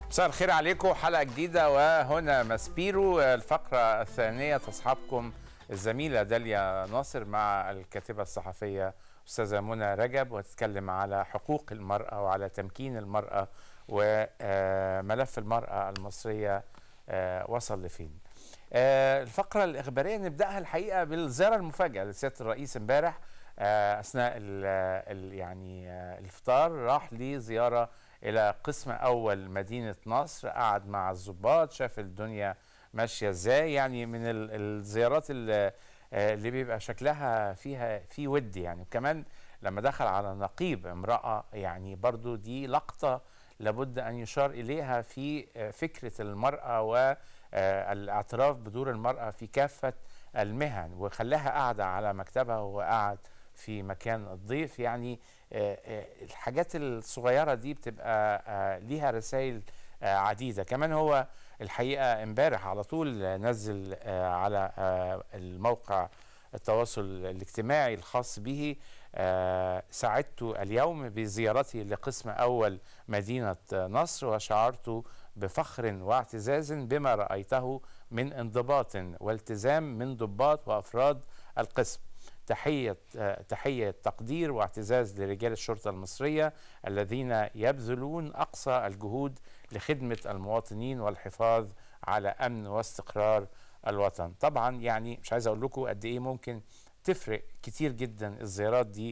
مساء الخير عليكم حلقة جديدة وهنا ماسبيرو الفقرة الثانية تصحبكم الزميلة داليا ناصر مع الكاتبة الصحفية أستاذة منى رجب وتتكلم على حقوق المرأة وعلى تمكين المرأة وملف المرأة المصرية وصل لفين الفقرة الإخبارية نبدأها الحقيقة بالزيارة المفاجئة لسيادة الرئيس امبارح أثناء ال ال يعني الإفطار راح لزيارة الى قسم اول مدينه نصر قعد مع الضباط شاف الدنيا ماشيه ازاي يعني من الزيارات اللي, اللي بيبقى شكلها فيها في ود يعني وكمان لما دخل على نقيب امراه يعني برضو دي لقطه لابد ان يشار اليها في فكره المراه والاعتراف بدور المراه في كافه المهن وخلاها قاعده على مكتبها وقعد في مكان الضيف يعني الحاجات الصغيره دي بتبقى ليها رسائل عديده كمان هو الحقيقه امبارح على طول نزل على الموقع التواصل الاجتماعي الخاص به سعدت اليوم بزيارتي لقسم اول مدينه نصر وشعرت بفخر واعتزاز بما رايته من انضباط والتزام من ضباط وافراد القسم تحية تحية تقدير واعتزاز لرجال الشرطة المصرية الذين يبذلون أقصى الجهود لخدمة المواطنين والحفاظ على أمن واستقرار الوطن طبعا يعني مش عايز أقول لكم قد إيه ممكن تفرق كتير جدا الزيارات دي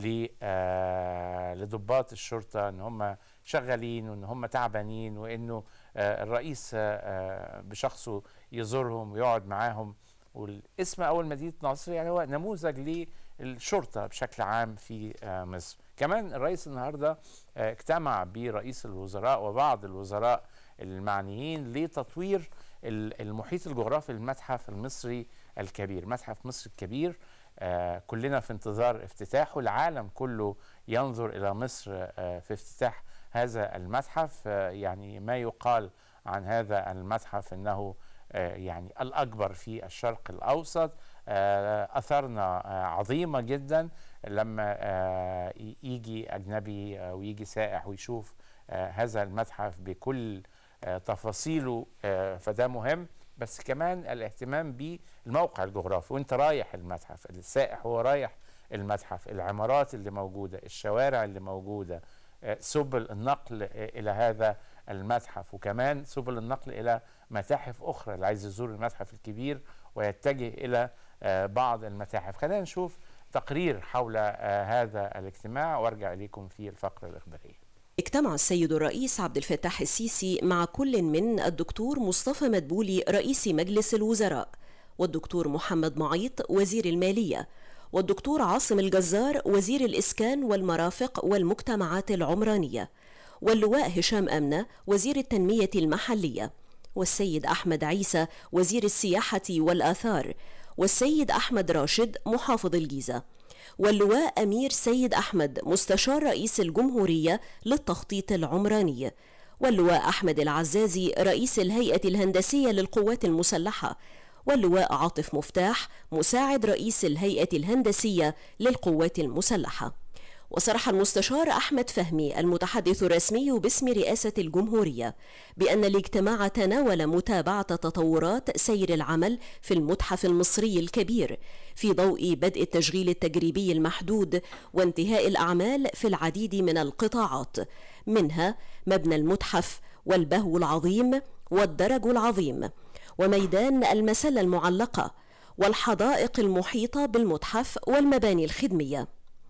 لضباط الشرطة ان هم شغالين وان هم تعبانين وانه الرئيس بشخصه يزورهم ويقعد معاهم والاسم اول مدينه نصر يعني هو نموذج للشرطه بشكل عام في مصر كمان الرئيس النهارده اجتمع برئيس الوزراء وبعض الوزراء المعنيين لتطوير المحيط الجغرافي للمتحف المصري الكبير متحف مصر الكبير كلنا في انتظار افتتاحه العالم كله ينظر الى مصر في افتتاح هذا المتحف يعني ما يقال عن هذا المتحف انه يعني الأكبر في الشرق الأوسط أثرنا عظيمة جدا لما يجي أجنبي ويجي سائح ويشوف هذا المتحف بكل تفاصيله فده مهم بس كمان الاهتمام بالموقع الجغرافي وانت رايح المتحف السائح هو رايح المتحف العمارات اللي موجودة الشوارع اللي موجودة سبل النقل إلى هذا المتحف وكمان سبل النقل إلى متاحف أخرى اللي عايز يزور المتحف الكبير ويتجه إلى بعض المتاحف خلينا نشوف تقرير حول هذا الاجتماع وارجع إليكم في الفقرة الإخبارية اجتمع السيد الرئيس عبد الفتاح السيسي مع كل من الدكتور مصطفى مدبولي رئيس مجلس الوزراء والدكتور محمد معيط وزير المالية والدكتور عاصم الجزار وزير الإسكان والمرافق والمجتمعات العمرانية واللواء هشام أمنة وزير التنمية المحلية والسيد أحمد عيسى وزير السياحة والآثار والسيد أحمد راشد محافظ الجيزة واللواء أمير سيد أحمد مستشار رئيس الجمهورية للتخطيط العمراني واللواء أحمد العزازي رئيس الهيئة الهندسية للقوات المسلحة واللواء عاطف مفتاح مساعد رئيس الهيئة الهندسية للقوات المسلحة وصرح المستشار أحمد فهمي المتحدث الرسمي باسم رئاسة الجمهورية بأن الاجتماع تناول متابعة تطورات سير العمل في المتحف المصري الكبير في ضوء بدء التشغيل التجريبي المحدود وانتهاء الأعمال في العديد من القطاعات منها مبنى المتحف والبهو العظيم والدرج العظيم وميدان المسلة المعلقة والحدائق المحيطة بالمتحف والمباني الخدميه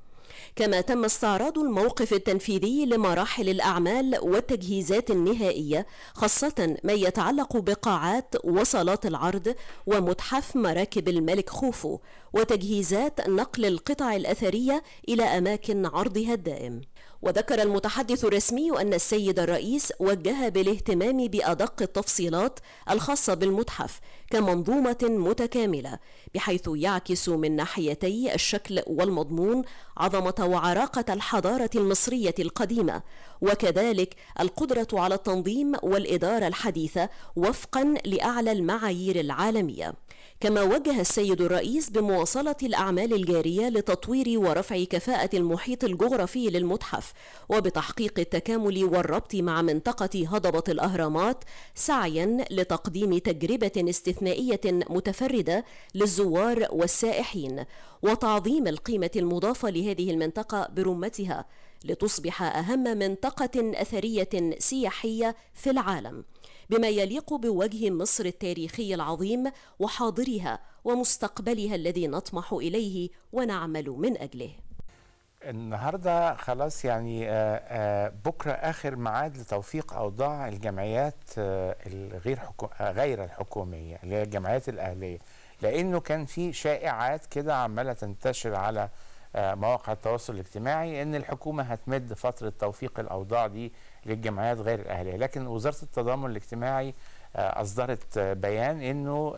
كما تم استعراض الموقف التنفيذي لمراحل الأعمال والتجهيزات النهائية خاصة ما يتعلق بقاعات وصالات العرض ومتحف مراكب الملك خوفو وتجهيزات نقل القطع الأثرية إلى أماكن عرضها الدائم وذكر المتحدث الرسمي أن السيد الرئيس وجه بالاهتمام بأدق التفصيلات الخاصة بالمتحف كمنظومة متكاملة بحيث يعكس من ناحيتي الشكل والمضمون عظمة وعراقة الحضارة المصرية القديمة وكذلك القدرة على التنظيم والإدارة الحديثة وفقا لأعلى المعايير العالمية كما وجه السيد الرئيس بمواصلة الأعمال الجارية لتطوير ورفع كفاءة المحيط الجغرافي للمتحف المتوقف وبتحقيق التكامل والربط مع منطقة هضبة الأهرامات سعيا لتقديم تجربة استثنائية متفردة للزوار والسائحين وتعظيم القيمة المضافة لهذه المنطقة برمتها لتصبح أهم منطقة أثرية سياحية في العالم بما يليق بوجه مصر التاريخي العظيم وحاضرها ومستقبلها الذي نطمح اليه ونعمل من اجله. النهارده خلاص يعني بكره اخر ميعاد لتوثيق اوضاع الجمعيات الغير حكو... غير الحكوميه اللي هي الجمعيات الاهليه لانه كان في شائعات كده عماله تنتشر على مواقع التواصل الاجتماعي ان الحكومه هتمد فتره توثيق الاوضاع دي للجمعيات غير الاهليه لكن وزاره التضامن الاجتماعي اصدرت بيان انه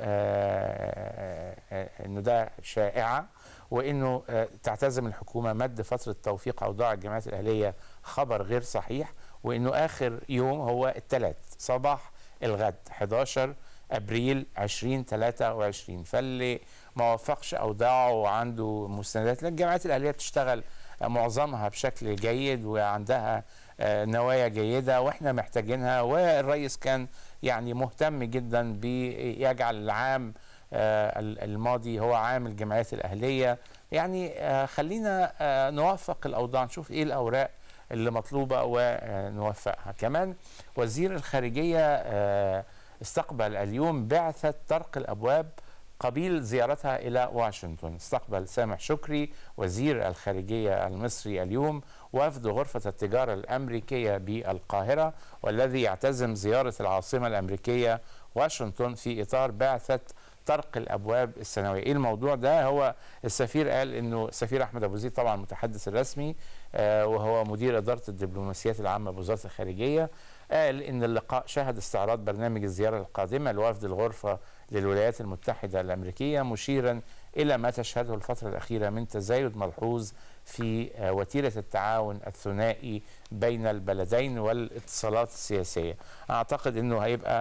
انه ده شائعه وانه تعتزم الحكومه مد فتره توثيق اوضاع الجمعيات الاهليه خبر غير صحيح وانه اخر يوم هو الثلاث صباح الغد 11 ابريل 2023 فاللي ما وفقش اوضاعه وعنده مستندات لان الجامعات الاهليه بتشتغل معظمها بشكل جيد وعندها نوايا جيده واحنا محتاجينها والرئيس كان يعني مهتم جدا بيجعل العام الماضي هو عام الجمعيات الاهليه يعني خلينا نوفق الاوضاع نشوف ايه الاوراق اللي مطلوبه ونوفقها كمان وزير الخارجيه استقبل اليوم بعثه طرق الابواب قبيل زيارتها إلى واشنطن استقبل سامح شكري وزير الخارجية المصري اليوم وفد غرفة التجارة الأمريكية بالقاهرة والذي يعتزم زيارة العاصمة الأمريكية واشنطن في إطار بعثة طرق الابواب السنويه ايه الموضوع ده هو السفير قال انه السفير احمد ابو زيد طبعا المتحدث الرسمي آه وهو مدير اداره الدبلوماسيات العامه بوزاره الخارجيه قال ان اللقاء شهد استعراض برنامج الزياره القادمه لوفد الغرفه للولايات المتحده الامريكيه مشيرا الى ما تشهده الفتره الاخيره من تزايد ملحوظ في وتيره التعاون الثنائي بين البلدين والاتصالات السياسيه. اعتقد انه هيبقى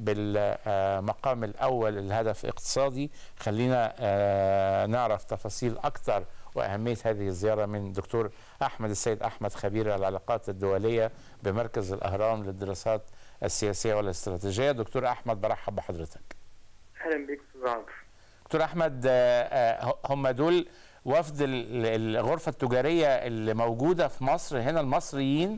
بالمقام الاول الهدف اقتصادي، خلينا نعرف تفاصيل اكثر واهميه هذه الزياره من دكتور احمد السيد احمد خبير العلاقات الدوليه بمركز الاهرام للدراسات السياسيه والاستراتيجيه. دكتور احمد برحب بحضرتك. اهلا بك استاذ عمرو. دكتور احمد هم دول وفد الغرفه التجاريه اللي موجوده في مصر هنا المصريين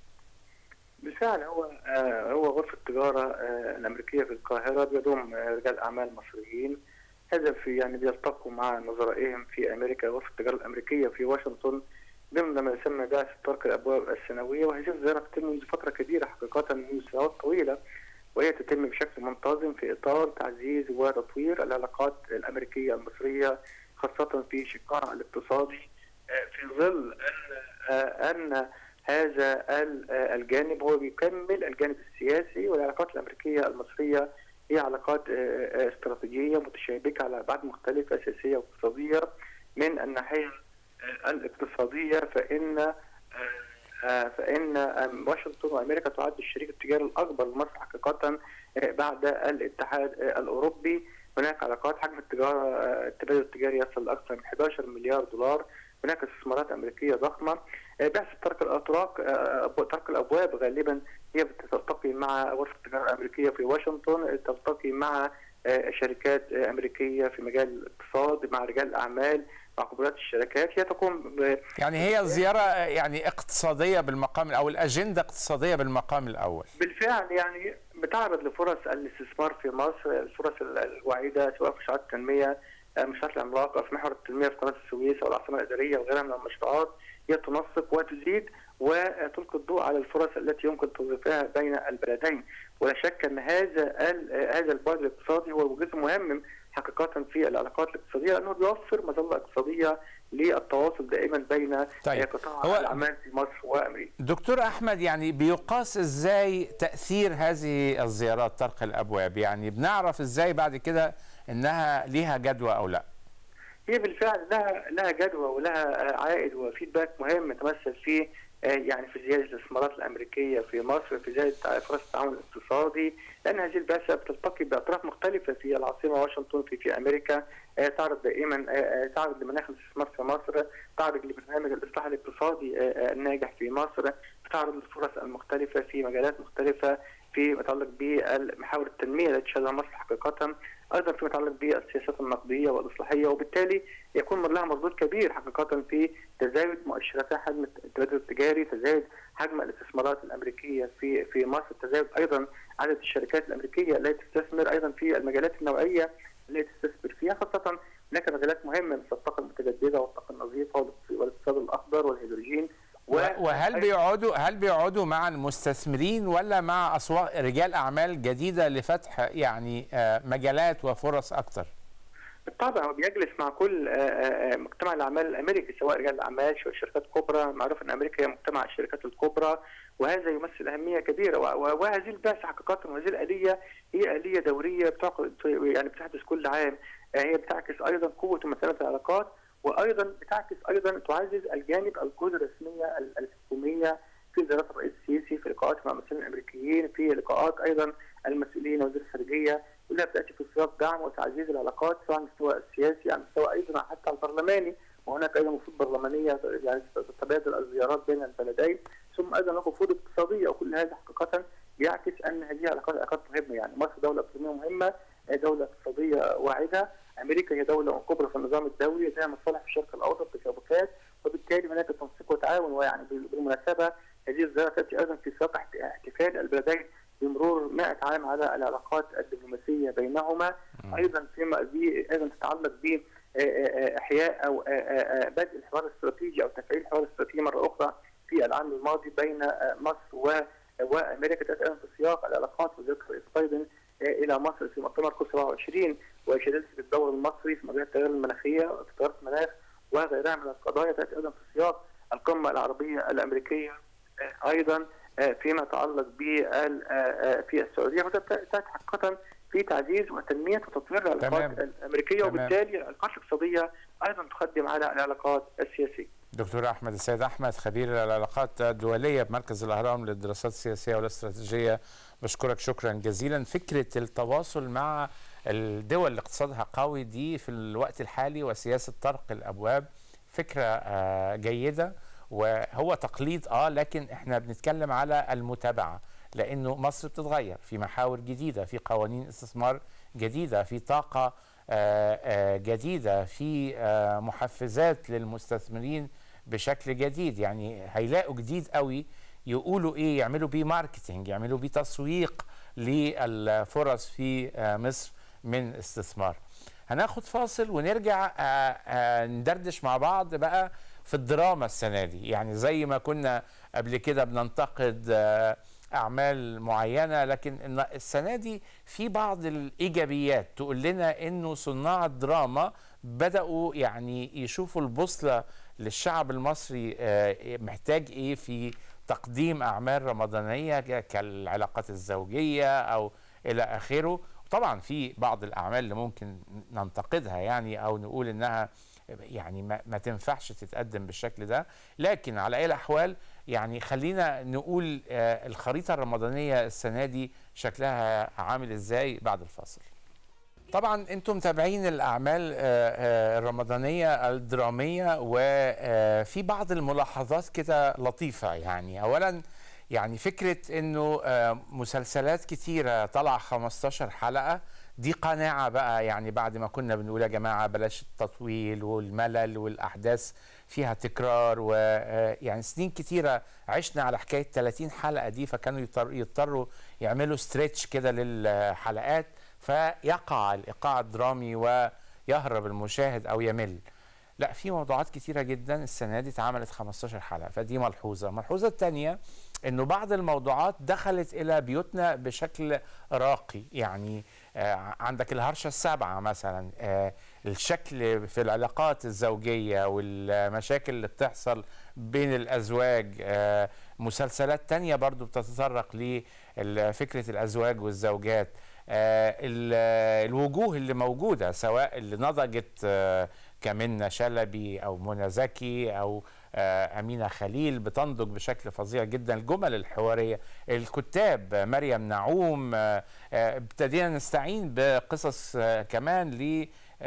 بالفعل هو آه هو غرفه التجاره آه الامريكيه في القاهره بيضم آه رجال اعمال مصريين هدف يعني بيلتقوا مع نظرائهم في امريكا غرفه التجاره الامريكيه في واشنطن ضمن ما يسمى بعثه طرق الابواب السنويه وهذه الزياره تتم منذ فتره كبيره حقيقه منذ سنوات طويله وهي تتم بشكل منتظم في اطار تعزيز وتطوير العلاقات الامريكيه المصريه خاصه في شقها الاقتصادي في ظل ان ان هذا الجانب هو بيكمل الجانب السياسي والعلاقات الامريكيه المصريه هي علاقات استراتيجيه متشابكه على ابعاد مختلفه سياسيه واقتصاديه من الناحيه الاقتصاديه فان فإن واشنطن وأمريكا تعد الشريك التجاري الأكبر لمصر حقيقة بعد الاتحاد الأوروبي هناك علاقات حجم التجارة التبادل التجاري يصل لأكثر من 11 مليار دولار هناك استثمارات أمريكية ضخمة بعثة طرق الأطراق طرق الأبواب غالبا هي بتلتقي مع غرفة التجارة الأمريكية في واشنطن تلتقي مع شركات أمريكية في مجال الاقتصاد مع رجال أعمال مع خبرات الشركات هي تقوم ب... يعني هي زيارة يعني اقتصادية بالمقام أو الأجندة اقتصادية بالمقام الأول بالفعل يعني بتعرض لفرص الاستثمار في مصر الفرص الوعيدة سواء في مشروعات التنمية المشروعات العملاقة في محور التنمية في قناة السويس أو العاصمة الإدارية وغيرها من المشروعات هي تنسق وتزيد وتلقي الضوء على الفرص التي يمكن توظيفها بين البلدين ولا شك ان هذا هذا البعد الاقتصادي هو جزء مهم حقيقة في العلاقات الاقتصادية لأنه بيوفر مظلة اقتصادية للتواصل دائما بين طيب. قطاع هو الأعمال في مصر وأمريكا دكتور أحمد يعني بيقاس إزاي تأثير هذه الزيارات طرق الأبواب يعني بنعرف إزاي بعد كده إنها ليها جدوى أو لا هي بالفعل لها لها جدوى ولها عائد وفيدباك مهم يتمثل في يعني في زياده الاستثمارات الامريكيه في مصر في زياده فرص التعاون الاقتصادي لان هذه البعثه بتلتقي باطراف مختلفه في العاصمه واشنطن في في امريكا تعرض دائما تعرض لمناخ الاستثمار في مصر تعرض لبرنامج الاصلاح الاقتصادي الناجح في مصر تعرض الفرص المختلفه في مجالات مختلفه في متعلق بمحاور التنميه التي تشهدها مصر حقيقه ايضا فيما يتعلق بالسياسات النقديه والاصلاحيه وبالتالي يكون لها مردود كبير حقيقه في تزايد مؤشرات حجم التبادل التجاري، تزايد حجم الاستثمارات الامريكيه في في مصر، تزايد ايضا عدد الشركات الامريكيه التي تستثمر ايضا في المجالات النوعيه التي تستثمر فيها خاصه هناك مجالات مهمه مثل الطاقه المتجدده والطاقه النظيفه والاقتصاد الاخضر والهيدروجين وهل بيقعدوا هل بيقعدوا مع المستثمرين ولا مع اسواق رجال اعمال جديده لفتح يعني مجالات وفرص اكثر؟ بالطبع هو بيجلس مع كل مجتمع الاعمال الامريكي سواء رجال الاعمال شركات كبرى معروف ان امريكا هي مجتمع الشركات الكبرى وهذا يمثل اهميه كبيره وهذه البعثه حقيقه وهذه الاليه هي اليه دوريه يعني بتحدث كل عام هي بتعكس ايضا قوه ومتانه العلاقات وايضا بتعكس ايضا تعزز الجانب الجهود الرسميه الحكوميه في زيارات الرئيس السيسي في لقاءات مع المسؤولين الامريكيين في لقاءات ايضا المسؤولين وزير الخارجيه كلها بتاتي في سياق دعم وتعزيز العلاقات سواء على المستوى السياسي على المستوى ايضا حتى البرلماني وهناك ايضا وفود برلمانيه يعني تتبادل الزيارات بين البلدين ثم ايضا هناك وفود اقتصاديه وكل هذا حقيقه يعكس ان هذه علاقات علاقات مهمه يعني مصر دوله اقتصاديه مهمه دوله اقتصاديه واعده امريكا هي دوله كبرى في النظام الدولي لها مصالح في الشرق الاوسط بشبكات وبالتالي هناك تنسيق وتعاون ويعني بالمناسبه هذه الزياره تاتي ايضا في سياق احتفال البلدين بمرور 100 عام على العلاقات الدبلوماسيه بينهما ايضا فيما ايضا تتعلق ب احياء او بدء الحوار الاستراتيجي او تفعيل الحوار الاستراتيجي مره اخرى في العام الماضي بين مصر و وامريكا تاتي ايضا في سياق العلاقات وزير الرئيس بايدن الى مصر في مؤتمر كوب 27 وشهادته الدور المصري في مجال التغير المناخيه وتغير المناخ وغيرها من القضايا تاتي ايضا في سياق القمه العربيه الامريكيه ايضا فيما يتعلق ب في السعوديه وتاتي حقيقه في تعزيز وتنميه وتطوير العلاقات الامريكيه وبالتالي العلاقات الاقتصاديه ايضا تقدم على العلاقات السياسيه. دكتور احمد السيد احمد خبير العلاقات الدوليه بمركز الاهرام للدراسات السياسيه والاستراتيجيه بشكرك شكرا جزيلا فكره التواصل مع الدول اللي اقتصادها قوي دي في الوقت الحالي وسياسه طرق الابواب فكره جيده وهو تقليد اه لكن احنا بنتكلم على المتابعه لانه مصر بتتغير في محاور جديده في قوانين استثمار جديده في طاقه جديده في محفزات للمستثمرين بشكل جديد يعني هيلاقوا جديد قوي يقولوا ايه يعملوا بيه ماركتينج يعملوا بيه تسويق للفرص في مصر من استثمار هناخد فاصل ونرجع ندردش مع بعض بقى في الدراما السنه دي يعني زي ما كنا قبل كده بننتقد اعمال معينه لكن السنه دي في بعض الايجابيات تقول لنا انه صناع الدراما بداوا يعني يشوفوا البوصله للشعب المصري محتاج ايه في تقديم اعمال رمضانيه كالعلاقات الزوجيه او الى اخره طبعا في بعض الاعمال اللي ممكن ننتقدها يعني او نقول انها يعني ما, ما تنفعش تتقدم بالشكل ده لكن على اي الاحوال يعني خلينا نقول آه الخريطه الرمضانيه السنه دي شكلها عامل ازاي بعد الفاصل طبعا انتم متابعين الاعمال آه الرمضانيه الدراميه وفي بعض الملاحظات كده لطيفه يعني اولا يعني فكره انه آه مسلسلات كتيره طلع 15 حلقه دي قناعة بقى يعني بعد ما كنا بنقول يا جماعة بلاش التطويل والملل والأحداث فيها تكرار ويعني سنين كتيرة عشنا على حكاية 30 حلقة دي فكانوا يضطروا يعملوا ستريتش كده للحلقات فيقع الإيقاع الدرامي ويهرب المشاهد أو يمل لا في موضوعات كتيرة جدا السنة دي اتعملت 15 حلقة فدي ملحوظة الملحوظة الثانية انه بعض الموضوعات دخلت الى بيوتنا بشكل راقي يعني آه عندك الهرشة السابعة مثلا آه الشكل في العلاقات الزوجية والمشاكل اللي بتحصل بين الأزواج آه مسلسلات تانية برضو بتتطرق لفكرة الأزواج والزوجات الوجوه اللي موجودة سواء اللي نضجت كمنة شلبي أو منى زكي أو أمينة خليل بتنضج بشكل فظيع جدا الجمل الحوارية الكتاب مريم نعوم ابتدينا نستعين بقصص كمان ل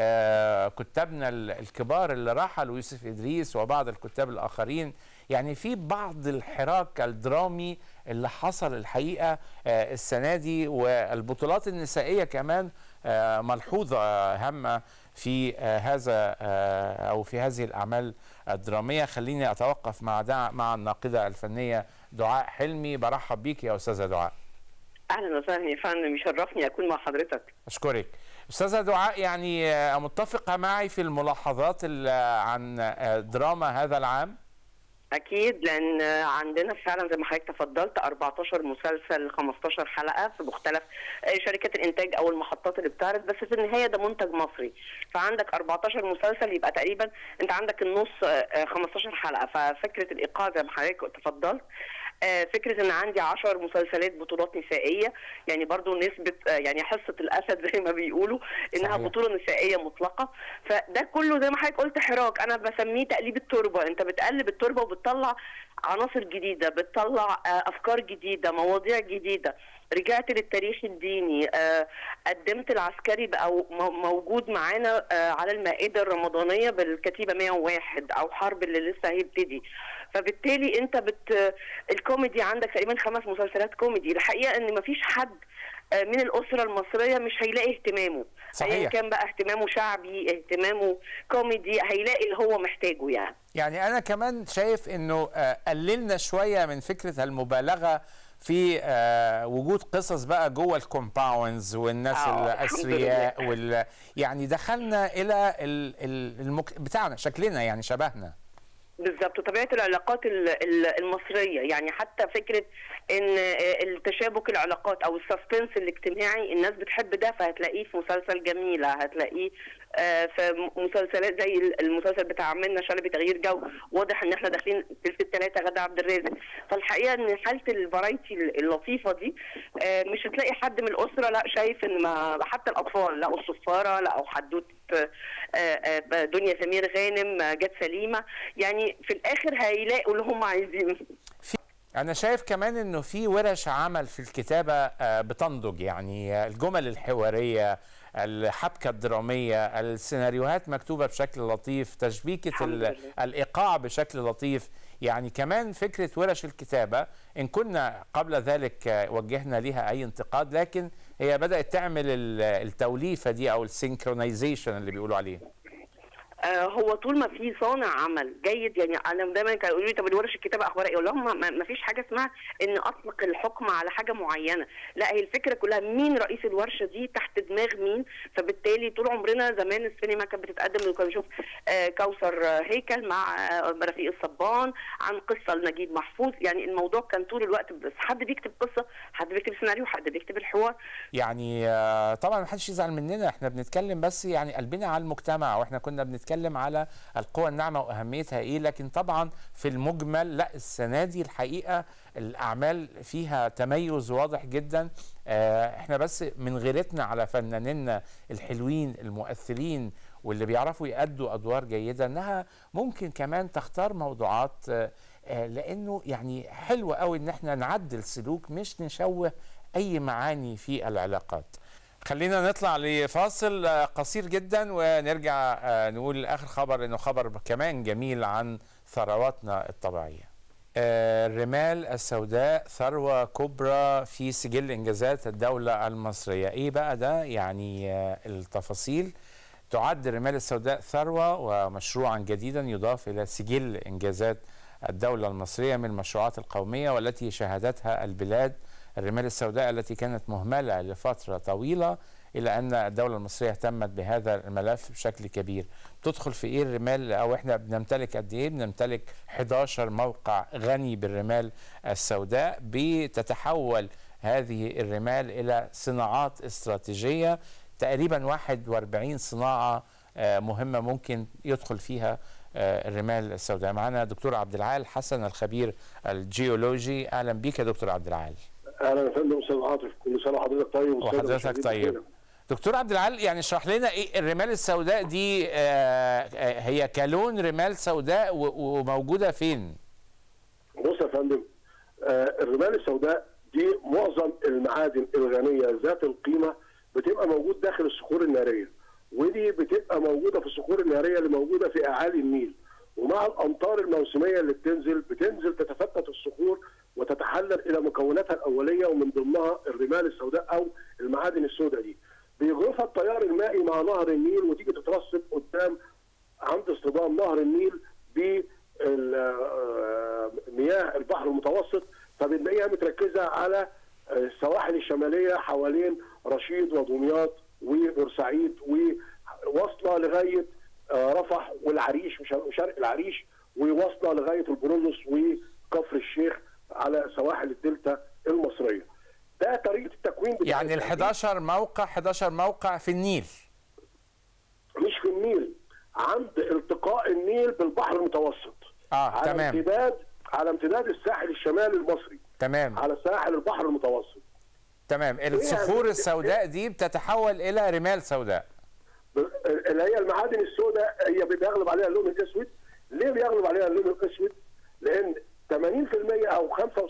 كتابنا الكبار اللي رحلوا يوسف إدريس وبعض الكتاب الآخرين يعني في بعض الحراك الدرامي اللي حصل الحقيقة السنة دي والبطولات النسائية كمان ملحوظة هامة في هذا أو في هذه الأعمال الدرامية خليني أتوقف مع دع مع الناقدة الفنية دعاء حلمي برحب بيك يا أستاذة دعاء اهلا وسهلا يا فندم يشرفني اكون مع حضرتك اشكرك استاذه دعاء يعني متفقه معي في الملاحظات عن دراما هذا العام اكيد لان عندنا فعلا زي ما حضرتك تفضلت 14 مسلسل 15 حلقه في مختلف شركات الانتاج او المحطات اللي بتعرض بس في النهايه ده منتج مصري فعندك 14 مسلسل يبقى تقريبا انت عندك النص 15 حلقه ففكره الايقاع زي ما حضرتك تفضلت فكره ان عندي 10 مسلسلات بطولات نسائيه يعني برضو نسبه يعني حصه الاسد زي ما بيقولوا انها صحيح. بطوله نسائيه مطلقه فده كله زي ما حضرتك قلت حراك انا بسميه تقليب التربه انت بتقلب التربه وبتطلع عناصر جديده بتطلع افكار جديده مواضيع جديده رجعت للتاريخ الديني قدمت العسكري بقى موجود معانا على المائده الرمضانيه بالكتيبه 101 او حرب اللي لسه هيبتدي فبالتالي انت بت الكوميدي عندك تقريبا خمس مسلسلات كوميدي الحقيقه ان مفيش حد من الاسره المصريه مش هيلاقي اهتمامه صحيح ايا كان بقى اهتمامه شعبي اهتمامه كوميدي هيلاقي اللي هو محتاجه يعني يعني انا كمان شايف انه قللنا شويه من فكره المبالغه في وجود قصص بقى جوه الكومباوندز والناس الاثرياء وال يعني دخلنا الى المك... بتاعنا شكلنا يعني شبهنا بالظبط وطبيعه العلاقات المصريه يعني حتى فكره ان التشابك العلاقات او السسبنس الاجتماعي الناس بتحب ده فهتلاقيه في مسلسل جميله هتلاقيه في مسلسلات زي المسلسل بتاع منا شلبي تغيير جو واضح ان احنا داخلين في الثلاثه غدا عبد الرازق فالحقيقه ان حاله الفرايتي اللطيفه دي مش هتلاقي حد من الاسره لا شايف ان ما حتى الاطفال لقوا الصفاره لقوا حدوته دنيا سمير غانم جت سليمه يعني في الاخر هيلاقوا اللي هم عايزينه أنا شايف كمان إنه في ورش عمل في الكتابة بتنضج يعني الجمل الحوارية الحبكة الدرامية السيناريوهات مكتوبة بشكل لطيف تشبيكة الإيقاع بشكل لطيف يعني كمان فكرة ورش الكتابة إن كنا قبل ذلك وجهنا لها أي انتقاد لكن هي بدأت تعمل التوليفة دي أو السينكرونايزيشن اللي بيقولوا عليه هو طول ما في صانع عمل جيد يعني انا دايما كانوا يقولوا لي طب الورش الكتابه اخبارها ايه؟ اقول لهم ما فيش حاجه اسمها ان اطلق الحكم على حاجه معينه، لا هي الفكره كلها مين رئيس الورشه دي تحت دماغ مين؟ فبالتالي طول عمرنا زمان السينما كانت بتتقدم كنا بنشوف كوثر هيكل مع رفيق الصبان عن قصه لنجيب محفوظ، يعني الموضوع كان طول الوقت بس حد بيكتب قصه، حد بيكتب سيناريو، حد بيكتب الحوار. يعني طبعا ما حدش يزعل مننا احنا بنتكلم بس يعني قلبنا على المجتمع واحنا كنا بنتكلم بنتكلم على القوى الناعمه واهميتها ايه لكن طبعا في المجمل لا السنه دي الحقيقه الاعمال فيها تميز واضح جدا احنا بس من غيرتنا على فنانينا الحلوين المؤثرين واللي بيعرفوا يأدوا ادوار جيده انها ممكن كمان تختار موضوعات لانه يعني حلو قوي ان احنا نعدل سلوك مش نشوه اي معاني في العلاقات خلينا نطلع لفاصل قصير جدا ونرجع نقول اخر خبر انه خبر كمان جميل عن ثرواتنا الطبيعيه. الرمال السوداء ثروه كبرى في سجل انجازات الدوله المصريه، ايه بقى ده؟ يعني التفاصيل تعد الرمال السوداء ثروه ومشروعا جديدا يضاف الى سجل انجازات الدوله المصريه من المشروعات القوميه والتي شهدتها البلاد الرمال السوداء التي كانت مهملة لفترة طويلة إلى أن الدولة المصرية اهتمت بهذا الملف بشكل كبير تدخل في إيه الرمال أو إحنا بنمتلك قد إيه بنمتلك 11 موقع غني بالرمال السوداء بتتحول هذه الرمال إلى صناعات استراتيجية تقريبا 41 صناعة مهمة ممكن يدخل فيها الرمال السوداء معنا دكتور عبد العال حسن الخبير الجيولوجي أهلا بك يا دكتور عبد العال اهلا يا فندم استاذ عاطف كل سنه وحضرتك طيب وحضرتك طيب دكتور عبد العال يعني اشرح لنا ايه الرمال السوداء دي آه، آه، هي كلون رمال سوداء و- وموجوده فين؟ بص يا فندم آه الرمال السوداء دي معظم المعادن الغنيه ذات القيمه بتبقى موجود داخل الصخور الناريه ودي بتبقى موجوده في الصخور الناريه اللي موجوده في اعالي النيل ومع الامطار الموسميه اللي بتنزل بتنزل تتفتت الصخور وتتحلل الى مكوناتها الاوليه ومن ضمنها الرمال السوداء او المعادن السوداء دي بيجرفها التيار المائي مع نهر النيل وتيجي تترسب قدام عند اصطدام نهر النيل بمياه البحر المتوسط فبنلاقيها متركزه على آه، السواحل الشماليه حوالين رشيد ودمياط وبورسعيد وواصله لغايه آه، رفح والعريش وشرق وشرق العريش وواصله لغايه البرولوس وكفر الشيخ على سواحل الدلتا المصريه. ده طريقه التكوين بتاع يعني ال 11 موقع 11 موقع في النيل مش في النيل عند التقاء النيل بالبحر المتوسط اه على تمام امتداد على امتداد الساحل الشمالي المصري تمام على ساحل البحر المتوسط تمام الصخور السوداء دي بتتحول الى رمال سوداء ب- اللي هي المعادن السوداء هي بيغلب عليها اللون الاسود ليه بيغلب عليها اللون الاسود؟ لان 80% او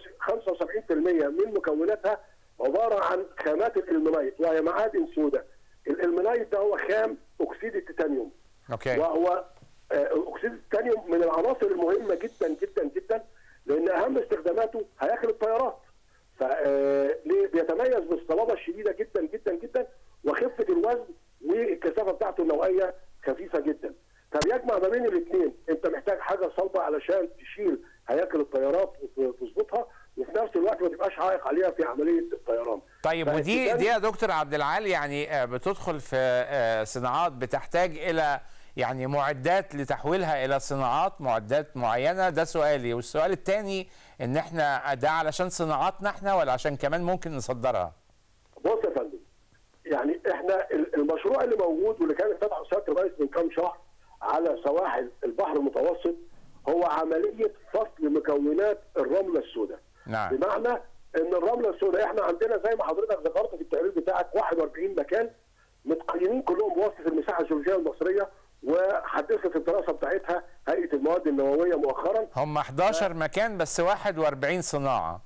75% من مكوناتها عباره عن خامات الالمنايت وهي معادن سوداء الالمنايت ده هو خام اكسيد التيتانيوم اوكي وهو آه، اكسيد التيتانيوم من العناصر المهمه جدا جدا جدا لان اهم استخداماته هياكل الطيارات ف آه، ليه؟ بيتميز بالصلابه الشديده جدا جدا جدا وخفه الوزن والكثافه بتاعته النوعيه خفيفه جدا فبيجمع ما بين الاثنين انت محتاج حاجه صلبه علشان تشيل هياكل الطيارات وتظبطها وفي نفس الوقت ما تبقاش عائق عليها في عمليه الطيران طيب ودي فالتيتانيوم- دي يا دكتور عبد العال يعني آه، بتدخل في آه، صناعات بتحتاج الى يعني معدات لتحويلها الى صناعات معدات معينه ده سؤالي والسؤال الثاني ان احنا ده علشان صناعاتنا احنا ولا عشان كمان ممكن نصدرها بص يا فندم يعني احنا ال- المشروع اللي موجود واللي كان فتحه سياده الرئيس من كام شهر على سواحل البحر المتوسط هو عمليه فصل مكونات الرمله السوداء نعم بمعنى ان الرمله السوداء احنا عندنا زي ما حضرتك ذكرت في التقرير بتاعك 41 مكان متقيمين كلهم بواسطه المساحه الجيولوجيه المصريه وحدثت الدراسه بتاعتها هيئه المواد النوويه مؤخرا هم 11 مكان بس 41 صناعه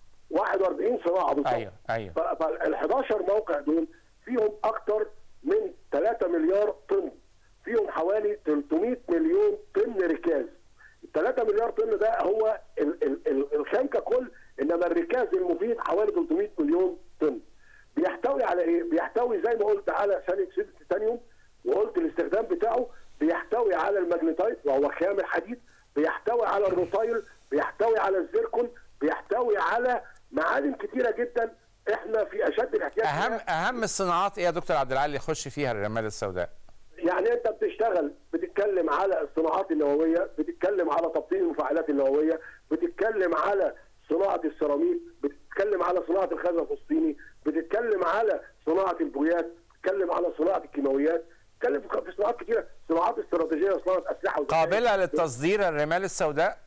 41 صناعه بالظبط ايوه ايوه فال 11 موقع دول فيهم اكتر من 3 مليار طن فيهم حوالي 300 مليون طن ركاز ال 3 مليار طن ده هو ال- ال- ال- الخام ككل انما الركاز المفيد حوالي 300 مليون طن بيحتوي على ايه؟ بيحتوي زي ما قلت على ثاني اكسيد التيتانيوم وقلت الاستخدام بتاعه بيحتوي على الماجنيتايت وهو خام الحديد بيحتوي على الروتايل بيحتوي على الزيركون بيحتوي على معادن كتيره جدا احنا في اشد الاحتياج اهم ليها. اهم الصناعات ايه يا دكتور عبد العال اللي يخش فيها الرمال السوداء يعني انت بتشتغل بتتكلم على الصناعات النوويه بتتكلم على تبطين المفاعلات النوويه بتتكلم على صناعه السيراميك بتتكلم على صناعه الخزف الفلسطيني بتتكلم على صناعه البويات بتتكلم على صناعه الكيماويات بتتكلم في في صناعات كتيره صناعات استراتيجيه صناعه اسلحه ودفاع. قابله للتصدير الرمال السوداء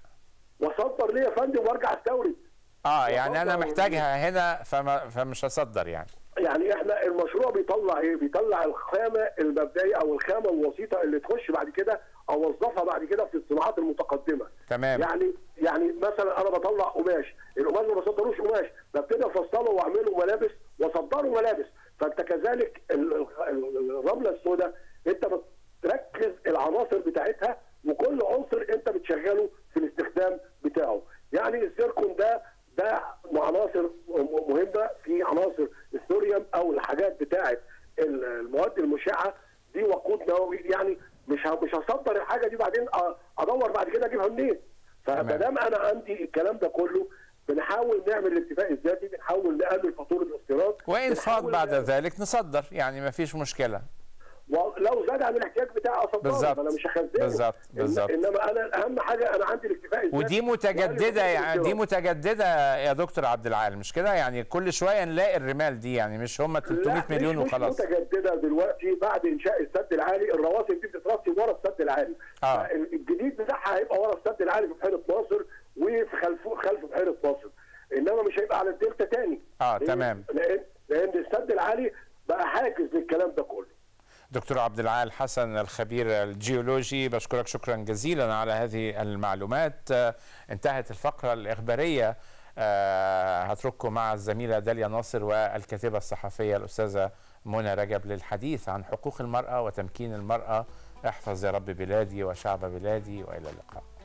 واصدر ليه يا فندم وارجع استورد اه يعني انا وصدر- محتاجها هنا فما فمش هصدر يعني يعني احنا المشروع بيطلع ايه؟ بيطلع الخامه المبدئيه او الخامه الوسيطه اللي تخش بعد كده اوظفها بعد كده في الصناعات المتقدمه. تمام يعني يعني مثلا انا بطلع قماش، القماش ما بصدروش قماش، ببتدي افصله واعمله ملابس واصدره ملابس، فانت كذلك ال- ال- الرمله السوداء انت بتركز العناصر بتاعتها وكل عنصر انت بتشغله في الاستخدام بتاعه، يعني الزيركون ده ده عناصر م- مهمه في عناصر الثوريوم او الحاجات بتاعه ال- المواد المشعه دي وقود نووي يعني مش ه- مش هصدر الحاجه دي بعدين أ- ادور بعد كده اجيبها منين فما دام انا عندي الكلام ده كله بنحاول نعمل الاكتفاء الذاتي بنحاول نقلل فاتوره الاستيراد وان فاض بنحاول بعد نعمل- ذلك نصدر يعني ما فيش مشكله ولو زاد عن الاحتياج بتاعي اصدره بالظبط. انا مش هخزنه بالظبط. إن- بالظبط. انما انا اهم حاجه انا عندي الاكتفاء الذاتي ودي متجدده وقلل يعني دي فاتورة متجدده يا دكتور عبد العال مش كده يعني كل شويه نلاقي الرمال دي يعني مش هم 300 لا، مليون مش وخلاص مش متجدده دلوقتي بعد انشاء السد العالي الرواسب دي بتترسب ورا السد العالي آه. الجديد بتاعها هيبقى ورا السد العالي في بحيره ناصر وفي خلفه خلف بحيره ناصر انما مش هيبقى على الدلتا تاني آه، ليه؟ تمام. لان لان السد العالي بقى حاجز للكلام ده كله دكتور عبد العال حسن الخبير الجيولوجي بشكرك شكرا جزيلا على هذه المعلومات آه، انتهت الفقرة الإخبارية آه، هترككم مع الزميلة داليا ناصر والكاتبة الصحفية الأستاذة منى رجب للحديث عن حقوق المرأة وتمكين المرأة احفظ يا رب بلادي وشعب بلادي وإلى اللقاء